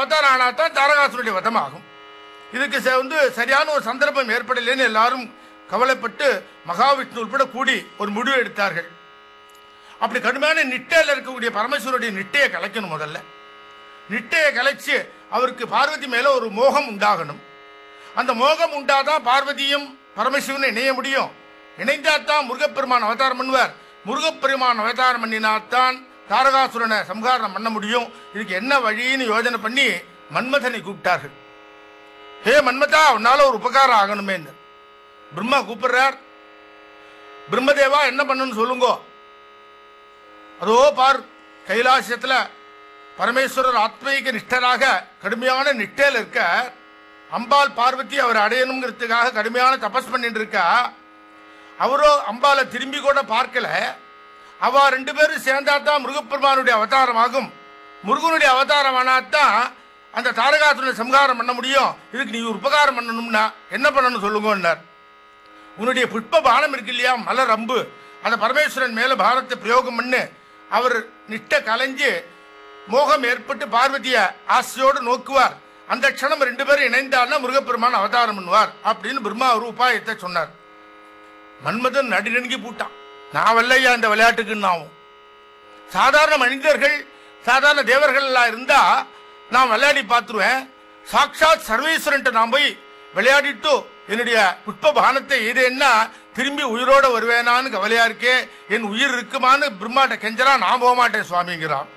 அவதாரம் ஆனா தான் தாரகாசுரனுடைய வதம் ஆகும் இதுக்கு ச- வந்து சரியான ஒரு சந்தர்ப்பம் ஏற்படலைன்னு எல்லாரும் கவலைப்பட்டு மகாவிஷ்ணு உட்பட கூடி ஒரு முடிவு எடுத்தார்கள் அப்படி கடுமையான நிட்டையில் இருக்கக்கூடிய பரமேஸ்வருடைய நிட்டையை கலைக்கணும் முதல்ல நிட்டையை கலைச்சு அவருக்கு பார்வதி மேல ஒரு மோகம் உண்டாகணும் அந்த மோகம் உண்டாதான் பார்வதியும் பரமசிவனும் இணைய முடியும் இணைந்தாத்தான் முருகப்பெருமான் அவதாரம் பண்ணுவார் முருகப்பெருமான் அவதாரம் பண்ணினாத்தான் தாரகாசுரனை சம்ஹாரம் பண்ண முடியும் இதுக்கு என்ன வழின்னு யோஜனை பண்ணி மன்மதனை கூப்பிட்டார்கள் ஹே மன்மதா உன்னால ஒரு உபகாரம் ஆகணுமே பிரம்மா கூப்பிடுறார் பிரம்மதேவா என்ன பண்ணணும்னு சொல்லுங்கோ அதோ பார் கைலாசத்துல பரமேஸ்வரர் ஆத்மீக நிஷ்டராக கடுமையான நிஷ்டையில் இருக்க அம்பாள் பார்வதி அவர் அடையணுங்கிறதுக்காக கடுமையான தபஸ் பண்ணிட்டு இருக்கா அவரோ அம்பாலை திரும்பி கூட பார்க்கல அவ ரெண்டு பேரும் சேர்ந்தா தான் முருகப்பெருமானுடைய அவதாரம் ஆகும் முருகனுடைய அவதாரம் ஆனாதான் அந்த தாரகாசுரனை சம்ஹாரம் பண்ண முடியும் இதுக்கு நீ ஒரு உபகாரம் பண்ணணும்னா என்ன பண்ணணும் சொல்லுங்கன்னார் உன்னுடைய புஷ்ப பானம் இருக்கு இல்லையா மலர் அம்பு அந்த பரமேஸ்வரன் மேல பாரத்தை பிரயோகம் பண்ணு அவர் நிட்ட கலைஞ்சு மோகம் ஏற்பட்டு பார்வதிய ஆசையோடு நோக்குவார் அந்த க்ஷணம் ரெண்டு பேரும் இணைந்தார்னா முருகப்பெருமான் அவதாரம் பண்ணுவார் அப்படின்னு பிரம்மா ஒரு உபாயத்தை சொன்னார் மன்மதன் நடுநடுங்கி பூட்டான் நான் வல்லையா இந்த விளையாட்டுக்குன்னாவும் சாதாரண மனிதர்கள் சாதாரண தேவர்கள் எல்லாம் இருந்தா நான் விளையாடி பார்த்துருவேன் சாட்சாத் சர்வேஸ்வரன்ட்ட நான் போய் விளையாடிட்டு என்னுடைய புஷ்ப பானத்தை எய்தேன்னா திரும்பி உயிரோட வருவேனான்னு கவலையா இருக்கே என் உயிர் இருக்குமான்னு பிரம்மாட்ட கெஞ்சரா நான் போக மாட்டேன் சுவாமிங்கிறான்